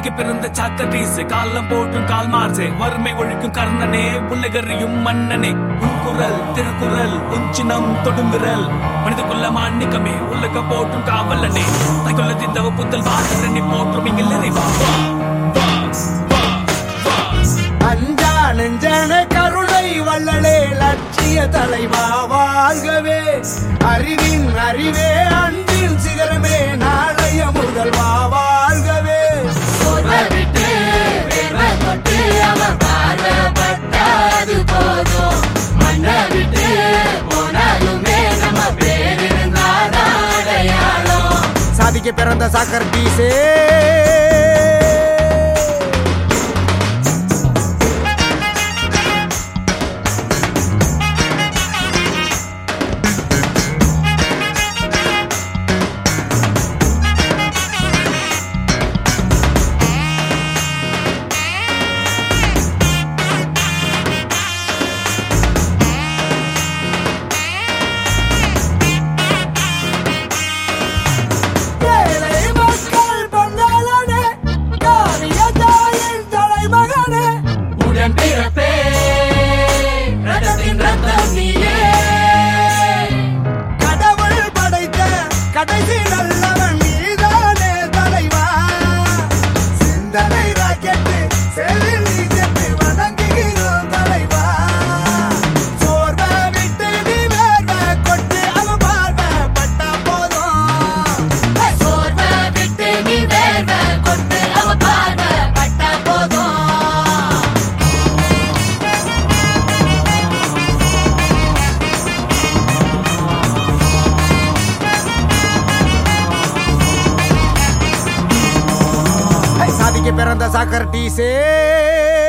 சாதிக்கு பிறந்த சாக்கரீஸ் காலம் போட்டும் கால் மார்சே வறுமை ஒழிக்கும் கர்ணனே உலகறியும் மன்னனே உன்குரல் திருக்குறள் உஞ்சினம் தொடுங்குரல் மனிதகுள்ள மாணிக்கமே உலக போட்டும் காவலனே தைக்குள்ள திந்தவ புத்தல் வாசனை போற்றும் இங்கில் நிறைவா வா, வா, வா, வா. அஞ்சா நெஞ்சன கருணை வள்ளலே லட்சிய தலைவா வாழ்கவே அறிவின் அறிவே அன்பின் சிகரமே நாளைய முதல்வா வாழ்கவே போர்வை விட்டு வேர்வை கொட்டு அவன் பார்வைப்பட்டாது போதும் மண்ணை விட்டு போனாலுமே நம்ம பேர் இருந்தாதான் அடையாளம் சாதிக்க பிறந்த சாக்கர் பீசே ஏழை மக்கள் பங்காளனே காவிய தாயின் தலைமகனே உடன் பிறப்பே ரத்தத்தின் ரத்தம் நீயே கடவுள் படைத்த கடைசி நல்லவன் நீதானே தலைவா சிந்தனை ராக்கெட்டு செல்லில் நீ சென்று வணங்குகிறோம் தலைவா சோர்வை விட்டு நீ வேர்வை கொட்டு அவன் பார்வை பட்டா போதும் சோர்வை விட்டு நீ வேர்வை கொட்டு அவ பார்வை பட்டா போதும் சாதிக்க பிறந்த சாக்கர் டீசே